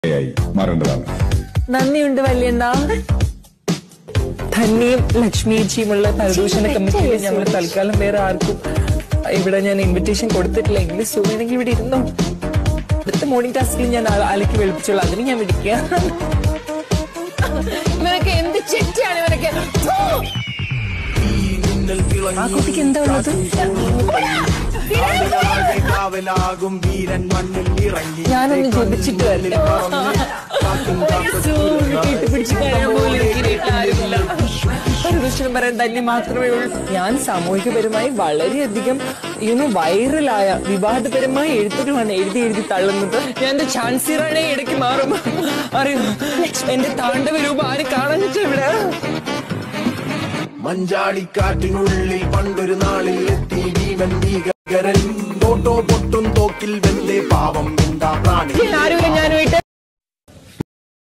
ആയി മാറേണ്ടതാണ് നന്ദിയുണ്ട് വല്യണ്ണ ധന്യയും ലക്ഷ്മിയേച്ചിയുമുള്ള പരദൂഷണ കമ്മിറ്റിയിൽ നമ്മൾ തൽക്കാലം വേറെ ആർക്കും ഇവിടെ ഞാൻ ഇൻവിറ്റേഷൻ കൊടുത്തിട്ടില്ല എങ്കിലും സുഖമാണെങ്കിൽ ഇവിടെ ഇരുന്നോ അടുത്ത മോർണിംഗ് ടാസ്കിൽ ഞാൻ ആ- ആലേക്ക് വിളിപ്പിച്ചോളൂ അതിന് ഞാൻ വിളിക്കുക ഇവനൊക്കെ എന്ത് ചെറ്റിയാണ് ഇവനൊക്കെ ഥൂ! ആ കുട്ടിക്ക് എന്താ ഉള്ളത് കാവലാകും വീരൻ മണ്ണിൽ ഇറങ്ങി ഞാനൊന്ന് ജപിച്ചിട്ട് വരട്ടെ കെട്ടിപ്പിടിച്ച് കഴിയാൻ പോലും എനിക്ക് വീട്ടിലാരുമില്ല. പരദൂഷണം പറയാൻ തന്നെ മാത്രമേ ഉള്ളൂ ഞാൻ സാമൂഹികപരമായി വളരെയധികം യുനോ വൈറലായ വിവാദപരമായ എഴുത്തുകളാണ് എഴുതി എഴുതി തള്ളുന്നത് ഞാൻ എന്റെ ഛാൻസിറാണെ ഇടയ്ക്ക് മാറും അറിയോ എന്റെ താണ്ഡവ രൂപം ആരും കാണാൻ ഇവിടെ മഞ്ചാടിക്കാറ്റിനുള്ളിൽ പണ്ടൊരു നാളിൽ എത്തി ഭീമൻ ഭീകരൻ തോട്ടോ പൊട്ടും തോക്കിൽ വെന്തേ പാവം എന്താ പ്രാണി ആരുമില്ല ഞാനുമായിട്ട്